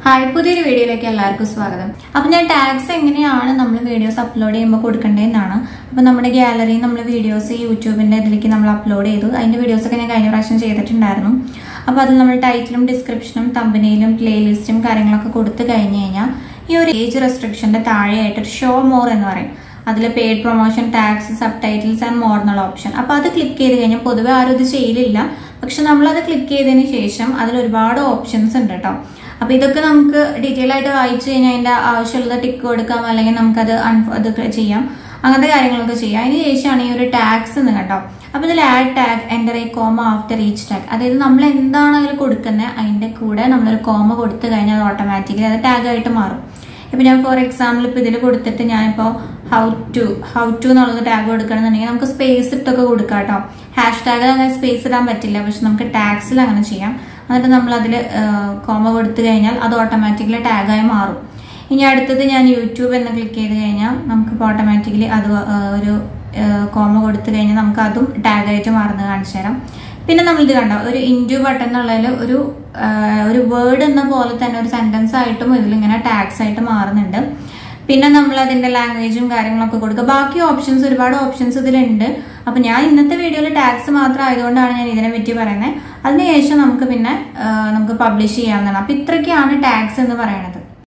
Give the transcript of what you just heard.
hi പുതിയൊരു വീഡിയോയിലേക്ക് എല്ലാവർക്കും സ്വാഗതം അപ്പൊ ഞാൻ ടാഗ്സ് എങ്ങനെയാണ് നമ്മൾ വീഡിയോസ് അപ്ലോഡ് ചെയ്യുമ്പോൾ കൊടുക്കേണ്ടതെന്നാണ് അപ്പൊ നമ്മുടെ ഗാലറിയിൽ നമ്മൾ വീഡിയോസ് യൂട്യൂബിന്റെ ഇതിലേക്ക് നമ്മൾ അപ്ലോഡ് ചെയ്തു അതിന്റെ വീഡിയോസ് ഒക്കെ ഞാൻ കഴിഞ്ഞ പ്രാവശ്യം ചെയ്തിട്ടുണ്ടായിരുന്നു അപ്പൊ അതിൽ നമ്മൾ ടൈറ്റിലും ഡിസ്ക്രിപ്ഷനും തമ്പനയിലും പ്ലേലിസ്റ്റും കാര്യങ്ങളൊക്കെ കൊടുത്തു കഴിഞ്ഞു കഴിഞ്ഞാൽ ഈ ഒരു ഏജ് റെസ്ട്രിക്ഷന്റെ താഴെയായിട്ട് ഒരു ഷോ മോർ എന്ന് പറയും അതിൽ paid promotion tags subtitles and more എന്നുള്ള ഓപ്ഷൻ അപ്പൊ അത് ക്ലിക്ക് ചെയ്ത് കഴിഞ്ഞാൽ പൊതുവെ ആരും ഇത് ചെയ്യലില്ല പക്ഷെ നമ്മൾ അത് ക്ലിക്ക് ചെയ്തതിന് ശേഷം അതിൽ ഒരുപാട് ഓപ്ഷൻസ് ഉണ്ട് കേട്ടോ അപ്പൊ ഇതൊക്കെ നമുക്ക് ഡീറ്റെയിൽ ആയിട്ട് വായിച്ചു കഴിഞ്ഞാൽ അതിന്റെ ആവശ്യമുള്ളത് ടിക്ക് കൊടുക്കാം അല്ലെങ്കിൽ നമുക്കത് അൺ- അത് ചെയ്യാം അങ്ങനത്തെ കാര്യങ്ങളൊക്കെ ചെയ്യാം അതിന് ശേഷമാണ് ഈ ഒരു ടാക്സ് എന്ന് കേട്ടോ അപ്പൊ ഇതിൽ add tag enter a comma after each tag അതായത് നമ്മൾ എന്താണ് അതിൽ കൊടുക്കുന്നത് അതിന്റെ കൂടെ നമ്മളൊരു കോമ കൊടുത്തു കഴിഞ്ഞാൽ അത് ഓട്ടോമാറ്റിക്കലി അത് ടാഗ് ആയിട്ട് മാറും ഇപ്പൊ ഞാൻ ഫോർ എക്സാമ്പിൾ ഇപ്പൊ ഇതിൽ കൊടുത്തിട്ട് ഞാനിപ്പോ ഹൗ ടു ഹൗ ടു എന്നുള്ളത് ടാഗ് കൊടുക്കണമെന്നുണ്ടെങ്കിൽ നമുക്ക് സ്പേസ് ഇട്ടൊക്കെ കൊടുക്കാം കേട്ടോ ഹാഷ് ടാഗിൽ അങ്ങനെ സ്പേസ് ഇടാൻ പറ്റില്ല പക്ഷെ നമുക്ക് ടാഗ്സിൽ അങ്ങനെ ചെയ്യാം എന്നിട്ട് നമ്മൾ അതിൽ കോമ കൊടുത്തു കഴിഞ്ഞാൽ അത് ഓട്ടോമാറ്റിക്കലി ടാഗായി മാറും ഇനി അടുത്തത് ഞാൻ യൂട്യൂബ് എന്ന് ക്ലിക്ക് ചെയ്ത് കഴിഞ്ഞാൽ നമുക്കിപ്പോൾ ഓട്ടോമാറ്റിക്കലി അത് ആ, ഒരു കോമ കൊടുത്തു കഴിഞ്ഞാൽ നമുക്ക് അതും ടാഗായിട്ട് മാറുന്നത് കാണിച്ചു തരാം പിന്നെ നമ്മൾ ഇത് കണ്ടോ ഒരു ഇൻഡു ബട്ടൺ എന്നുള്ളതിൽ ഒരു ആ, ഒരു വേർഡ് എന്ന പോലെ തന്നെ ഒരു സെന്റൻസ് ആയിട്ടും ഇതിലിങ്ങനെ ടാഗ്സ് ആയിട്ട് മാറുന്നുണ്ട് പിന്നെ നമ്മൾ അതിന്റെ ലാംഗ്വേജും കാര്യങ്ങളൊക്കെ കൊടുക്കുക ബാക്കി ഓപ്ഷൻസ് ഒരുപാട് ഓപ്ഷൻസ് ഇതിലുണ്ട് അപ്പൊ ഞാൻ ഇന്നത്തെ വീഡിയോയിൽ ടാക്സ് മാത്രം ആയതുകൊണ്ടാണ് ഞാൻ ഇതിനെ പറ്റി പറയുന്നത് അതിനുശേഷം നമുക്ക് പിന്നെ ആ, നമുക്ക് പബ്ലിഷ് ചെയ്യാവുന്നതാണ് അപ്പൊ ഇത്രയൊക്കെയാണ് ടാക്സ് എന്ന് പറയുന്നത്